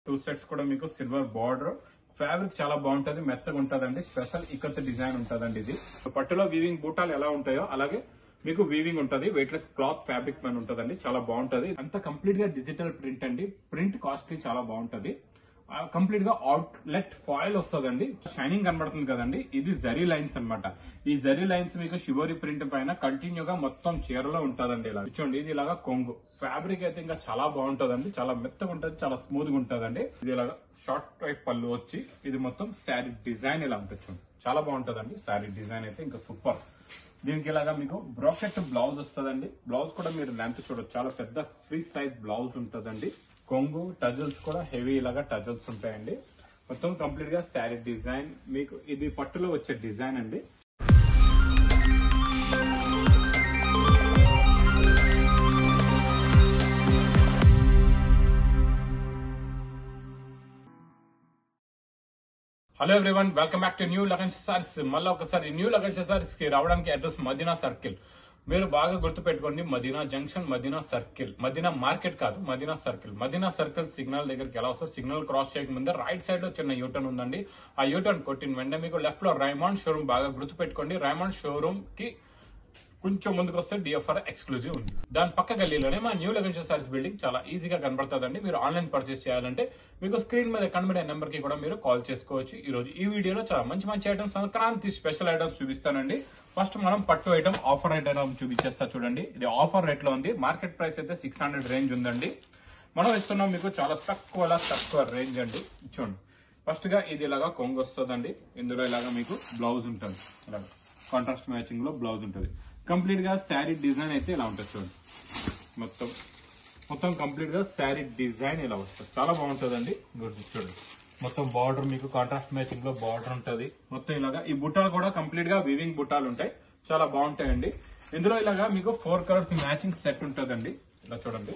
Two sets కూడా మీకు silver border fabric చాలా బాగుంటది మెత్తగా ఉంటదండి స్పెషల్ ఇకత్ డిజైన్ ఉంటదండి ఇది పట్టులో వీవింగ్ బూటాలు ఎలా ఉంటాయో అలాగే మీకు వీవింగ్ ఉంటది వెయిట్లెస్ క్లాత్ ఫ్యాబ్రిక్ పైన ఉంటదండి చాలా బాగుంటది అంత కంప్లీట్ గా డిజిటల్ ప్రింట్ అండి ప్రింట్ కాస్ట్లీ చాలా బాగుంటది కంప్లీట్ గా అవుట్లెట్ ఫాయిల్ వస్తుందండి షైనింగ్ కనబడుతుంది కదండి ఇది జరీ లైన్స్ అన్నమాట ఈ జరీ లైన్స్ మీకు షివోరి ప్రింట్ పైన కంటిన్యూగా మొత్తం చీరలో ఉంటదండి ఇలా చూడండి ఇది ఇలాగా కొంగు ఫ్యాబ్రిక్ అయితే ఇంకా చాలా బాగుంటదండి చాలా మెత్తగా ఉంటది చాలా స్మూత్ గా ఉంటదండి ఇది ఇలాగా షార్ట్ టైప్ పళ్ళు వచ్చి ఇది మొత్తం శారీ డిజైన్ ఇలా ఉంటుంది చూడండి చాలా బాగుంటదండి శారీ డిజైన్ అయితే ఇంకా సూపర్ దీనికి ఇలాగా మీకు బ్రాకెట్ బ్లౌజ్ వస్తుందండి బ్లౌజ్ కూడా మీరు లెంత్ చూడొచ్చు చాలా పెద్ద ఫ్రీ సైజ్ బ్లౌజ్ ఉంటదండి కొంగు టజల్స్ కూడా హెవీ ఇలాగా టజల్స్ ఉంటాయండి మొత్తం కంప్లీట్ గా శారీ డిజైన్ మీకు ఇది పట్టులో వచ్చే డిజైన్ అండి hello everyone welcome back to new Lagan saris మళ్ళీ ఒకసారి న్యూ లగన్ సారీస్ కి రావడానికి అడ్రస్ మదీనా సర్కిల్ మీరు బాగా గుర్తుపెట్టుకోండి Madina junction Madina circle Madina market కాదు Madina circle Madina circle signal దగ్గరికి ఎలా వస్తుంది సిగ్నల్ క్రాస్ చేయక ముందే రైట్ సైడ్ లో చిన్న యూటర్న్ ఉందండి ఆ యూటర్న్ కొట్టిన వెంటనే మీకు లెఫ్ట్ లో రైమాండ్ షోరూమ్ బాగా గుర్తుపెట్టుకోండి రైమాండ్ షోరూమ్ కి కొంచెం ముందుకు వస్తే డిఎఫ్ఆర్ ఎక్స్క్లూజివ్ ఉంది దాని పక్క గల్లీలోనే మా న్యూ లెవెన్షన్ సారీస్ బిల్డింగ్ చాలా ఈజీగా కనబడుతుందండి మీరు ఆన్లైన్ పర్చేస్ చేయాలంటే మీకు స్క్రీన్ మీద కనబడే నెంబర్ కి కూడా మీరు కాల్ చేసుకోవచ్చు ఈ రోజు ఈ వీడియోలో చాలా మంచి మంచి ఐటమ్స్ సంక్రాంతి స్పెషల్ ఐటమ్స్ చూపిస్తానండి ఫస్ట్ మనం పట్టు ఐటమ్ ఆఫర్ ఐటమ్ చూపించేస్తా చూడండి ఇది ఆఫర్ రేట్ లో ఉంది మార్కెట్ ప్రైస్ అయితే సిక్స్ హండ్రెడ్ రేంజ్ ఉందండి మనం ఇస్తున్నాం మీకు చాలా తక్కువ తక్కువ రేంజ్ అండి చూడండి ఫస్ట్ గా ఇది ఇలాగా కొంగు వస్తుందండి ఇందులో ఇలాగా మీకు బ్లౌజ్ ఉంటుంది ఇలాగా కాంట్రాస్ట్ మ్యాచింగ్ లో బ్లౌజ్ ఉంటుంది కంప్లీట్ గా శారీ డిజైన్ అయితే ఇలా ఉంటుంది చూడండి మొత్తం మొత్తం కంప్లీట్ గా శారీ డిజైన్ ఇలా వస్తుంది చాలా బాగుంటుందండి ఇదిగోండి చూడండి మొత్తం బార్డర్ మీకు కాంట్రాస్ట్ మ్యాచింగ్ లో బార్డర్ ఉంటది మొత్తం ఇలాగా ఈ బుట్టాలు కూడా కంప్లీట్ గా వివింగ్ బుట్టాలు ఉంటాయి చాలా బాగుంటాయండి ఇందులో ఇలాగా మీకు ఫోర్ కలర్స్ మ్యాచింగ్ సెట్ ఉంటుందండి ఇలా చూడండి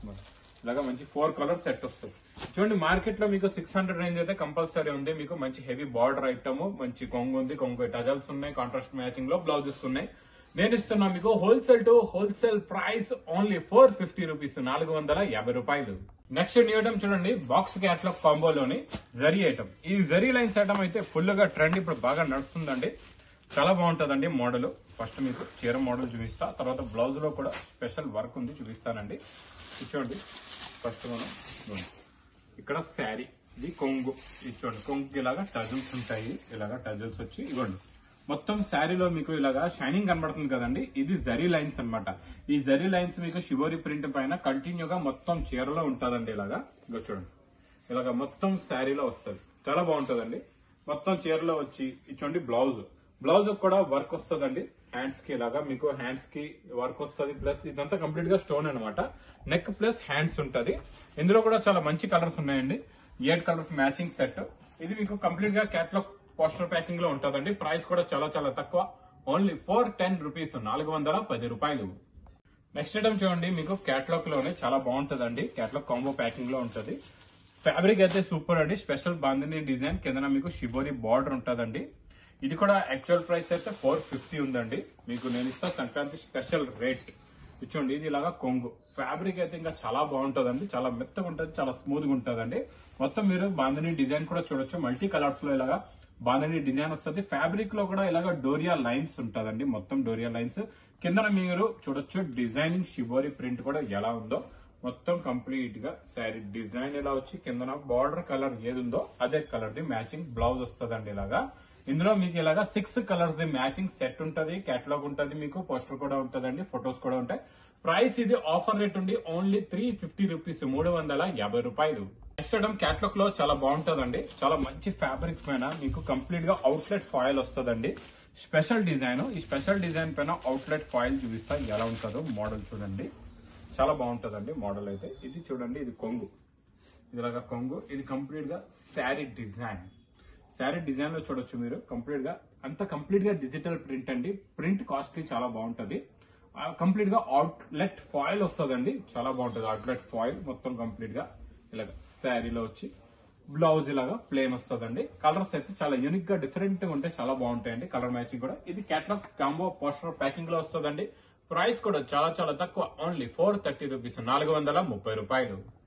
ఇలాగా మంచి ఫోర్ కలర్ సెట్ వస్తుంది చూడండి మార్కెట్ లో మీకు సిక్స్ హండ్రెడ్ రేంజ్ అయితే కంపల్సరీ ఉంది మీకు మంచి హెవీ బార్డర్ ఐటమ్ మంచి కొంగు ఉంది కొంగు టజల్స్ ఉన్నాయి కాంట్రాస్ట్ మ్యాచింగ్ లో బ్లౌజెస్ ఉన్నాయి నేను ఇస్తున్నా మీకు wholesale to wholesale price only four fifty rupees నాలుగు వందల యాభై రూపాయలు నెక్స్ట్ న్యూ ఐటమ్ చూడండి బాక్స్ క్యాట్లాగ్ కాంబోలోని జరీ ఐటమ్ ఈ జరీ లైన్స్ ఐటమ్ అయితే ఫుల్ గా ట్రెండ్ ఇప్పుడు బాగా నడుస్తుందండి చాలా బాగుంటుందండి మోడల్ ఫస్ట్ మీకు చీర మోడల్ చూపిస్తా తర్వాత బ్లౌజ్ లో కూడా స్పెషల్ వర్క్ ఉంది చూపిస్తానండి ఇచ్చోండి ఫస్ట్ మనం ఇదిగోండి. ఇక్కడ శారీ ఇది కొంగు ఇచ్చోండి కొంగు ఇలాగా టజల్స్ ఉంటాయి ఇలాగా టజల్స్ వచ్చి ఇవ్వండి మొత్తం శారీలో మీకు ఇలాగా షైనింగ్ కనబడుతుంది కదండి ఇది జరీ లైన్స్ అన్నమాట ఈ జరీ లైన్స్ మీకు షివోరి ప్రింట్ పైన కంటిన్యూగా మొత్తం చీరలో ఉంటదండి ఇలాగా ఇగో చూడండి ఇలాగా మొత్తం శారీలో వస్తుంది చాలా బాగుంటదండి మొత్తం చీరలో వచ్చి ఇచ్చోండి బ్లౌజ్ బ్లౌజ్ కూడా వర్క్ వస్తుందండి హ్యాండ్స్ కి ఇలాగా మీకు హ్యాండ్స్ కి వర్క్ వస్తుంది ప్లస్ ఇదంతా కంప్లీట్ గా స్టోన్ అనమాట నెక్ ప్లస్ హ్యాండ్స్ ఉంటది ఇందులో కూడా చాలా మంచి కలర్స్ ఉన్నాయండి ఎయిట్ కలర్స్ మ్యాచింగ్ సెట్ ఇది మీకు కంప్లీట్ గా క్యాట్లాగ్ పోస్టర్ ప్యాకింగ్ లో ఉంటుందండి ప్రైస్ కూడా చాలా చాలా తక్కువ ఓన్లీ ఫోర్ టెన్ రూపీస్ నాలుగు వందల పది రూపాయలు నెక్స్ట్ ఐటమ్ చూడండి మీకు క్యాట్లాగ్ లోనే చాలా బాగుంటదండి క్యాట్లాగ్ కాంబో ప్యాకింగ్ లో ఉంటది ఫ్యాబ్రిక్ అయితే సూపర్ అండి స్పెషల్ బాందిని డిజైన్ కింద మీకు షిబోరి బార్డర్ ఉంటదండి ఇది కూడా యాక్చువల్ ప్రైస్ అయితే ఫోర్ ఫిఫ్టీ ఉందండి మీకు నేను ఇస్తా సంక్రాంతి స్పెషల్ రేట్ ఇచ్చోండి ఇది ఇలాగా కొంగు ఫ్యాబ్రిక్ అయితే ఇంకా చాలా బాగుంటదండి చాలా మెత్తగా ఉంటది చాలా స్మూత్ గా ఉంటదండి మొత్తం మీరు బాందిని డిజైన్ కూడా చూడొచ్చు మల్టీ కలర్స్ లో ఇలాగా బాందిని డిజైన్ వస్తుంది ఫ్యాబ్రిక్ లో కూడా ఇలాగా డోరియా లైన్స్ ఉంటదండి మొత్తం డోరియా లైన్స్ కింద మీరు చూడొచ్చు డిజైనింగ్ షిబోరి ప్రింట్ కూడా ఎలా ఉందో మొత్తం కంప్లీట్ గా శారీ డిజైన్ ఇలా వచ్చి కింద బార్డర్ కలర్ ఏది ఉందో అదే కలర్ ది మ్యాచింగ్ బ్లౌజ్ వస్తుందండి ఇలాగా ఇందులో మీకు ఇలాగా six colours the matching set ఉంటది కేటలాగ్ ఉంటది మీకు పోస్టర్ కూడా ఉంటదండి ఫొటోస్ కూడా ఉంటాయి ప్రైస్ ఇది ఆఫర్ రేట్ ఉండి ఓన్లీ త్రీ ఫిఫ్టీ రూపీస్ మూడు వందల యాభై రూపాయలు నెక్స్ట్ ఐటమ్ క్యాట్లాగ్ లో చాలా బాగుంటదండి చాలా మంచి ఫ్యాబ్రిక్ పైన మీకు కంప్లీట్ గా అవుట్లెట్ ఫాయిల్ వస్తుందండి స్పెషల్ డిజైన్ ఈ స్పెషల్ డిజైన్ పైన అవుట్లెట్ ఫాయిల్ చూపిస్తా ఎలా ఉంటుందో మోడల్ చూడండి చాలా బాగుంటదండి మోడల్ అయితే ఇది చూడండి ఇది కొంగు ఇదిలాగా కొంగు ఇది కంప్లీట్ గా శారీ డిజైన్ శారీ డిజైన్ లో చూడొచ్చు మీరు కంప్లీట్ గా అంత కంప్లీట్ గా డిజిటల్ ప్రింట్ అండి ప్రింట్ కాస్ట్లీ చాలా బాగుంటది కంప్లీట్ గా అవుట్లెట్ ఫాయిల్ వస్తుందండి చాలా బాగుంటది అవుట్లెట్ ఫాయిల్ మొత్తం కంప్లీట్ గా ఇలాగ శారీలో వచ్చి బ్లౌజ్ ఇలాగా ప్లేన్ వస్తుందండి కలర్స్ అయితే చాలా యూనిక్ గా డిఫరెంట్ గా ఉంటే చాలా బాగుంటాయండి కలర్ మ్యాచింగ్ కూడా ఇది క్యాట్లాగ్ కాంబో పోస్టర్ ప్యాకింగ్ లో వస్తుందండి ప్రైస్ కూడా చాలా చాలా తక్కువ ఓన్లీ ఫోర్ థర్టీ రూపీస్ నాలుగు వందల ముప్పై రూపాయలు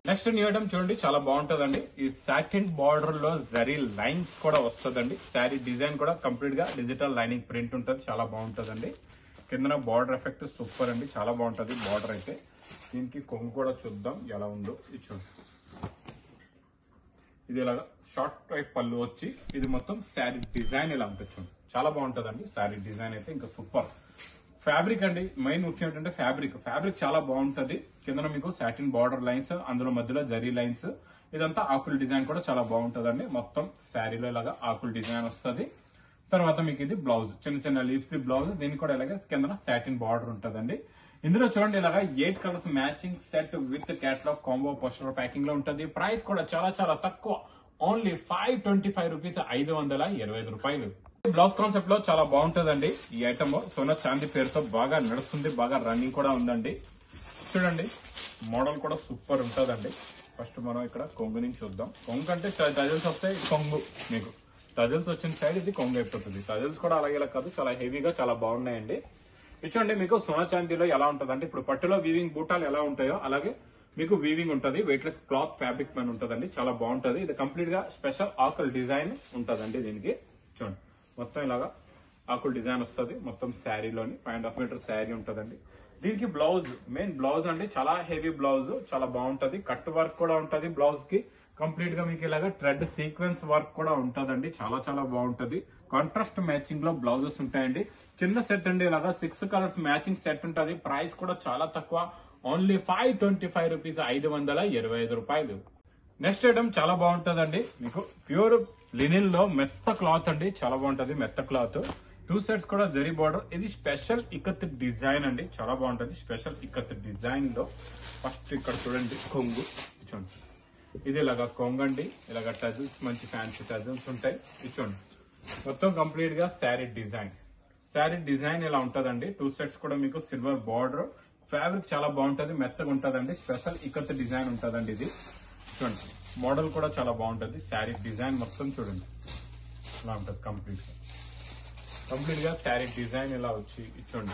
నెక్స్ట్ న్యూ ఐటమ్ చూడండి చాలా బాగుంటదండి ఈ సాటిన్ బార్డర్ లో జరీ లైన్స్ కూడా వస్తుందండి శారీ డిజైన్ కూడా కంప్లీట్ గా డిజిటల్ లైనింగ్ ప్రింట్ ఉంటుంది చాలా బాగుంటదండి కింద బార్డర్ ఎఫెక్ట్ సూపర్ అండి చాలా బాగుంటది బార్డర్ అయితే దీనికి కొంగు కూడా చూద్దాం ఎలా ఉందో ఇది చూడండి ఇది ఇలాగా షార్ట్ టైప్ పళ్ళు వచ్చి ఇది మొత్తం శారీ డిజైన్ ఇలా ఉంటుంది చూడండి చాలా బాగుంటదండి శారీ డిజైన్ అయితే ఇంకా సూపర్ ఫ్యాబ్రిక్ అండి మెయిన్ ముఖ్యం ఏంటంటే ఫ్యాబ్రిక్ ఫ్యాబ్రిక్ చాలా బాగుంటది కింద మీకు సాటిన్ బార్డర్ లైన్స్ అందులో మధ్యలో జరీ లైన్స్ ఇదంతా ఆకుల డిజైన్ కూడా చాలా బాగుంటదండి మొత్తం శారీలో ఇలాగా ఆకుల డిజైన్ వస్తుంది తర్వాత మీకు ఇది బ్లౌజ్ చిన్న చిన్న లీవ్స్ బ్లౌజ్ దీనికి కూడా ఇలాగే కింద సాటిన్ బార్డర్ ఉంటదండి ఇందులో చూడండి ఇలాగా eight colours matching set with catalogue combo poster packing లో ఉంటది ప్రైస్ కూడా చాలా చాలా తక్కువ only five twenty five rupees ఐదు వందల ఇరవై ఐదు రూపాయలు బ్లౌజ్ కాన్సెప్ట్ లో చాలా బాగుంటదండి ఈ ఐటమ్ సోనా చాందీ పేరుతో బాగా నడుస్తుంది బాగా రన్నింగ్ కూడా ఉందండి చూడండి మోడల్ కూడా సూపర్ ఉంటదండి ఫస్ట్ మనం ఇక్కడ కొంగు నుంచి చూద్దాం కొంగు అంటే టజల్స్ వస్తాయి కొంగు మీకు టజల్స్ వచ్చిన సైడ్ ఇది కొంగు అయిపోతుంది టజల్స్ కూడా అలాగే ఇలా కాదు చాలా హెవీగా చాలా బాగున్నాయండి ఇది చూడండి మీకు సోనా చాందీలో ఎలా ఉంటుంది అంటే ఇప్పుడు పట్టులో వీవింగ్ బూటాలు ఎలా ఉంటాయో అలాగే మీకు వీవింగ్ ఉంటది వెయిట్లెస్ క్లాత్ ఫ్యాబ్రిక్ పైన ఉంటదండి చాలా బాగుంటది ఇది కంప్లీట్ గా స్పెషల్ ఆకుల్ డిజైన్ ఉంటదండి దీనికి చూడండి మొత్తం ఇలాగా ఆకుల్ డిజైన్ వస్తుంది మొత్తం శారీలోని five and half metre sari ఉంటదండి దీనికి బ్లౌజ్ మెయిన్ బ్లౌజ్ అండి చాలా హెవీ బ్లౌజ్ చాలా బాగుంటది కట్ వర్క్ కూడా ఉంటది బ్లౌజ్ కి కంప్లీట్ గా మీకు ఇలాగా థ్రెడ్ సీక్వెన్స్ వర్క్ కూడా ఉంటదండి చాలా చాలా బాగుంటది కాంట్రాస్ట్ మ్యాచింగ్ లో బ్లౌజెస్ ఉంటాయండి చిన్న సెట్ అండి ఇలాగా సిక్స్ కలర్స్ మ్యాచింగ్ సెట్ ఉంటది ప్రైస్ కూడా చాలా తక్కువ only five twenty five rupees ఐదు వందల ఇరవై ఐదు రూపాయలు నెక్స్ట్ ఐటమ్ చాలా బాగుంటదండి మీకు ప్యూర్ లినిన్ లో మెత్త క్లాత్ అండి చాలా బాగుంటది మెత్త క్లాత్ టూ సెట్స్ కూడా జరీ బార్డర్ ఇది స్పెషల్ ఇకత్ డిజైన్ అండి చాలా బాగుంటది స్పెషల్ ఇకత్ డిజైన్ లో ఫస్ట్ ఇక్కడ చూడండి కొంగు చూడండి ఇది ఇలాగా కొంగండి ఇలాగా టజల్స్ మంచి ఫ్యాన్సీ టజల్స్ ఉంటాయి ఇది చూడండి మొత్తం కంప్లీట్ గా శారీ డిజైన్ శారీ డిజైన్ ఇలా ఉంటదండి టూ సెట్స్ కూడా మీకు సిల్వర్ బార్డర్ ఫ్యాబ్రిక్ చాలా బాగుంటది మెత్తగా ఉంటదండి స్పెషల్ ఇకత్ డిజైన్ ఉంటదండి ఇది చూడండి మోడల్ కూడా చాలా బాగుంటది శారీ డిజైన్ మొత్తం చూడండి ఇలా ఉంటది కంప్లీట్ గా కంప్లీట్ గా శారీ డిజైన్ ఇలా వచ్చి ఇది చూడండి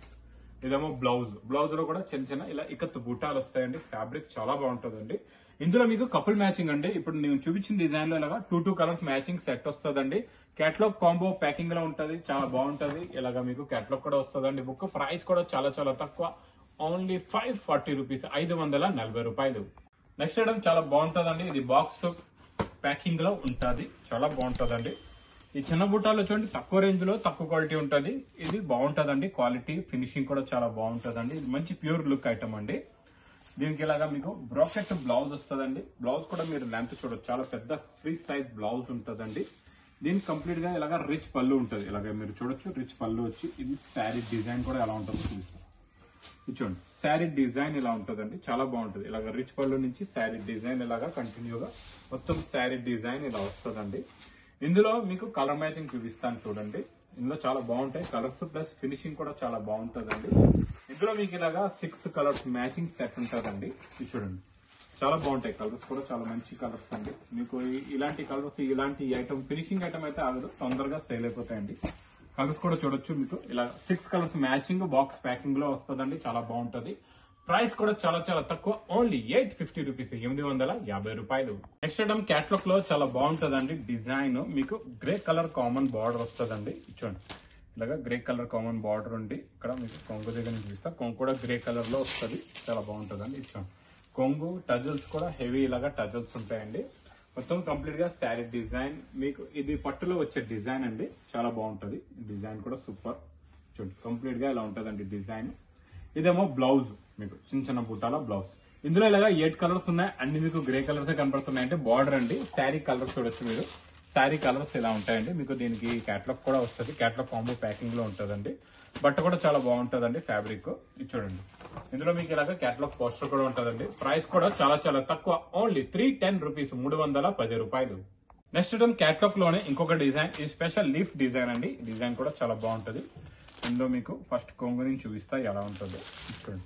ఇదేమో బ్లౌజ్ బ్లౌజ్ లో కూడా చిన్న చిన్న ఇలా ఇకత్ బుట్టాలు వస్తాయండి ఫ్యాబ్రిక్ చాలా బాగుంటదండి ఇందులో మీకు కపుల్ మ్యాచింగ్ అండి ఇప్పుడు నేను చూపించిన డిజైన్ లో ఇలాగా two two colours matching set వస్తుందండి కేటలాగ్ కాంబో ప్యాకింగ్ లో ఉంటది చాలా బాగుంటది ఇలాగా మీకు కేటలాగ్ కూడా వస్తుందండి బుక్ ప్రైస్ కూడా చాలా చాలా తక్కువ ఓన్లీ ఫైవ్ ఫార్టీ రూపీస్ ఐదు వందల నలభై రూపాయలు నెక్స్ట్ ఐటమ్ చాలా బాగుంటదండి ఇది బాక్స్ ప్యాకింగ్ లో ఉంటది చాలా బాగుంటదండి ఈ చిన్న బుట్టాలు చూడండి తక్కువ రేంజ్ లో తక్కువ క్వాలిటీ ఉంటది ఇది బాగుంటదండి క్వాలిటీ ఫినిషింగ్ కూడా చాలా బాగుంటదండి ఇది మంచి ప్యూర్ లుక్ ఐటమ్ అండి దీనికి ఇలాగా మీకు బ్రాకెట్ బ్లౌజ్ వస్తుందండి బ్లౌజ్ కూడా మీరు లెంత్ చూడొచ్చు చాలా పెద్ద ఫ్రీ సైజ్ బ్లౌజ్ ఉంటదండి దీనికి కంప్లీట్ గా ఇలాగా రిచ్ పళ్ళు ఉంటది ఇలాగ మీరు చూడొచ్చు రిచ్ పళ్ళు వచ్చి ఇది శారీ డిజైన్ కూడా ఎలా ఉంటుందో చూపిస్తాను ఇది చూడండి శారీ డిజైన్ ఇలా ఉంటదండి చాలా బాగుంటది ఇలాగ రిచ్ పళ్ళు నుంచి శారీ డిజైన్ ఇలాగా కంటిన్యూగా మొత్తం శారీ డిజైన్ ఇలా వస్తుందండి ఇందులో మీకు కలర్ మ్యాచింగ్ చూపిస్తాను చూడండి ఇందులో చాలా బాగుంటాయి కలర్స్ ప్లస్ ఫినిషింగ్ కూడా చాలా బాగుంటదండి ఇందులో మీకు ఇలాగా సిక్స్ కలర్స్ మ్యాచింగ్ సెట్ ఉంటదండి ఇది చూడండి చాలా బాగుంటాయి కలర్స్ కూడా చాలా మంచి కలర్స్ అండి మీకు ఈ- ఇలాంటి కలర్స్ ఇలాంటి ఐటమ్ ఫినిషింగ్ ఐటమ్ అయితే ఆగదు తొందరగా సేల్ అయిపోతాయండి కలర్స్ కూడా చూడొచ్చు మీకు ఇలా six colours matching box packing లో వస్తుందండి చాలా బాగుంటది ప్రైస్ కూడా చాలా చాలా తక్కువ ఓన్లీ ఎయిట్ ఫిఫ్టీ రూపీస్ ఎనిమిది వందల యాభై రూపాయలు నెక్స్ట్ ఐటమ్ క్యాట్లాగ్ లో చాలా బాగుంటదండి డిజైన్ మీకు గ్రే కలర్ కామన్ బార్డర్ వస్తుందండి చూడండి ఇలాగా గ్రే కలర్ కామన్ బార్డర్ ఉండి ఇక్కడ మీకు కొంగు దగ్గర నుంచి చూపిస్తా కొంగు కూడా గ్రే కలర్ లో వస్తుంది చాలా బాగుంటదండి ఇది చూడండి కొంగు టజల్స్ కూడా హెవీ ఇలాగా టజల్స్ ఉంటాయండి మొత్తం కంప్లీట్ గా శారీ డిజైన్ మీకు ఇది పట్టులో వచ్చే డిజైన్ అండి చాలా బాగుంటది డిజైన్ కూడా సూపర్ చూడండి కంప్లీట్ గా ఇలా ఉంటదండి డిజైన్ ఇదేమో బ్లౌజ్ మీకు చిన్న చిన్న బుట్టాల బ్లౌజ్ ఇందులో ఇలాగా ఎయిట్ కలర్స్ ఉన్నాయి అన్ని మీకు గ్రే కలర్స్ కనపడుతున్నాయి అంటే బార్డర్ అండి శారీ కలర్స్ చూడొచ్చు మీరు శారీ కలర్స్ ఇలా ఉంటాయండి మీకు దీనికి క్యాట్లాగ్ కూడా వస్తుంది క్యాట్లాగ్ కాంబో ప్యాకింగ్ లో ఉంటదండి బట్ట కూడా చాలా బాగుంటదండి ఫ్యాబ్రిక్ ఇది చూడండి ఇందులో మీకు ఇలాగ క్యాట్లాగ్ పోస్టర్ కూడా ఉంటదండి ప్రైస్ కూడా చాలా చాలా తక్కువ ఓన్లీ త్రీ టెన్ రూపీస్ మూడు వందల పది రూపాయలు నెక్స్ట్ ఐటమ్ క్యాట్లాగ్ లోనే ఇంకొక డిజైన్ ఇది స్పెషల్ లీఫ్ డిజైన్ అండి డిజైన్ కూడా చాలా బాగుంటది ఇందులో మీకు ఫస్ట్ కొంగు నుంచి చూపిస్తా ఎలా ఉంటుందో ఇది చూడండి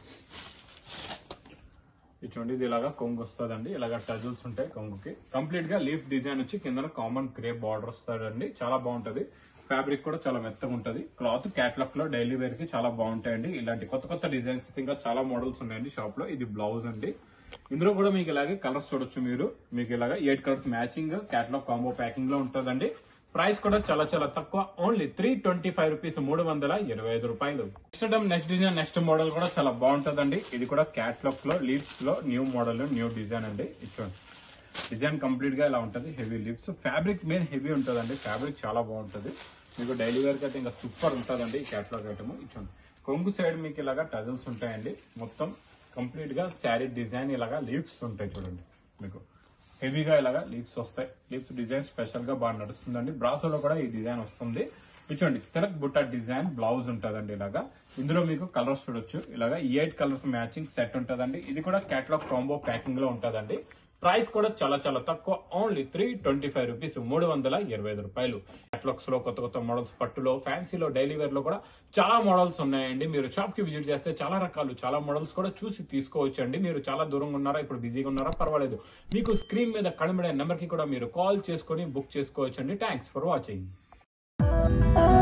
ఇది చూడండి ఇది ఇలాగా కొంగు వస్తుందండి ఇలాగా టజల్స్ ఉంటాయి కొంగుకి కంప్లీట్ గా లీఫ్ డిజైన్ వచ్చి కింద కామన్ క్రేప్ బార్డర్ వస్తుందండి చాలా బాగుంటది ఫ్యాబ్రిక్ కూడా చాలా మెత్తగా ఉంటది క్లాత్ క్యాట్లాగ్ లో డైలీ వేర్ కి చాలా బాగుంటాయండి ఇలాంటి కొత్త కొత్త డిజైన్స్ ఇంకా చాలా మోడల్స్ ఉన్నాయండి షాప్ లో ఇది బ్లౌజ్ అండి ఇందులో కూడా మీకు ఇలాగే కలర్స్ చూడొచ్చు మీరు మీకు ఇలాగా eight colours matching catalogue combo packing లో ఉంటుందండి ప్రైస్ కూడా చాలా చాలా తక్కువ only three twenty five rupees మూడు వందల ఇరవై ఐదు రూపాయలు next item next design next model కూడా చాలా బాగుంటుందండి ఇది కూడా క్యాట్లాగ్ లో లీవ్స్ లో న్యూ మోడల్ న్యూ డిజైన్ అండి ఇచ్చోండి డిజైన్ కంప్లీట్ గా ఇలా ఉంటుంది heavy lips fabric main heavy ఉంటుందండి ఫ్యాబ్రిక్ చాలా బాగుంటుంది మీకు డైలీ వేర్ కి అయితే ఇంకా సూపర్ ఉంటుందండి ఈ క్యాటలాగ్ ఐటమ్ ఇచ్చోండి కొంగు సైడ్ మీకు ఇలాగా టజల్స్ ఉంటాయండి మొత్తం కంప్లీట్ గా శారీ డిజైన్ ఇలాగా లీవ్స్ ఉంటాయి చూడండి మీకు హెవీగా ఇలాగా లీవ్స్ వస్తాయి లీవ్స్ డిజైన్ స్పెషల్ గా బాగా నడుస్తుందండి బ్రాసోలో కూడా ఈ డిజైన్ వస్తుంది చూడండి తిలక్ బుట్ట డిజైన్ బ్లౌజ్ ఉంటుందండి ఇలాగా ఇందులో మీకు కలర్స్ చూడొచ్చు ఇలాగా ఎయిట్ కలర్స్ మ్యాచింగ్ సెట్ ఉంటుందండి ఇది కూడా కేటలాగ్ కాంబో ప్యాకింగ్ లో ఉంటుందండి ప్రైస్ కూడా చాలా చాలా తక్కువ only three twenty five rupees మూడు వందల ఇరవై ఐదు రూపాయలు కేటలాగ్స్ లో కొత్త కొత్త మోడల్స్ పట్టులో ఫ్యాన్సీలో డైలీ వేర్ లో కూడా చాలా మోడల్స్ ఉన్నాయండి మీరు షాప్ కి విజిట్ చేస్తే చాలా రకాలు చాలా మోడల్స్ కూడా చూసి తీసుకోవచ్చు అండి మీరు చాలా దూరంగా ఉన్నారా ఇప్పుడు బిజీగా ఉన్నారా పర్వాలేదు మీకు స్క్రీన్ మీద కనబడే నెంబర్ కి కూడా మీరు కాల్ చేసుకొని బుక్ చేసుకోవచ్చు అండి థ్యాంక్స్ ఫర్ వాచింగ్